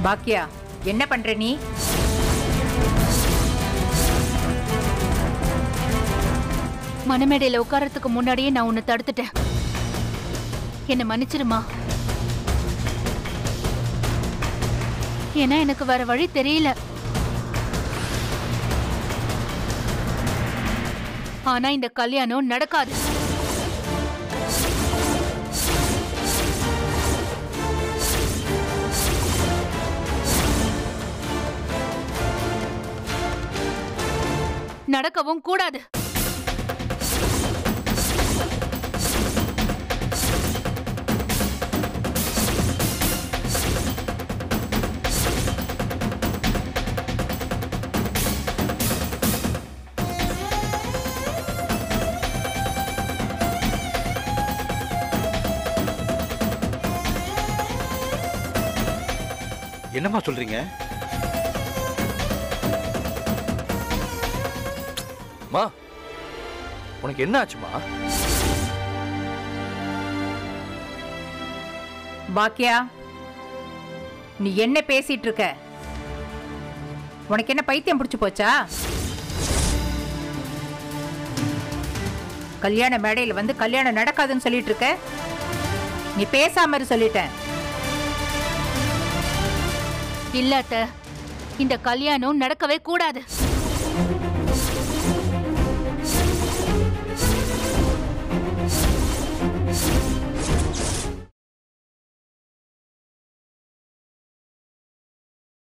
பாக்கியா என்ன பண்ற நீ மணமேடையில உட்காரத்துக்கு முன்னாடியே நான் உன்னை தடுத்துட்டேன் என்னை மன்னிச்சிருமா ஏன்னா எனக்கு வேற வழி தெரியல ஆனா இந்த கல்யாணம் நடக்காது நடக்கவும் கூடாது என்னம்மா சொல்றீங்க மா உனக்கு என்ன ஆச்சுமா பாக்கியா நீ என்ன பேசிட்டு இருக்க உனக்கு என்ன பைத்தியம் பிடிச்சு போச்சா கல்யாண மேடையில் வந்து கல்யாணம் நடக்காதுன்னு சொல்லிட்டு இருக்க நீ பேசாம இரு சொல்லிட்டேன் இல்ல அத்தை இந்த கல்யாணம் நடக்கவே கூடாது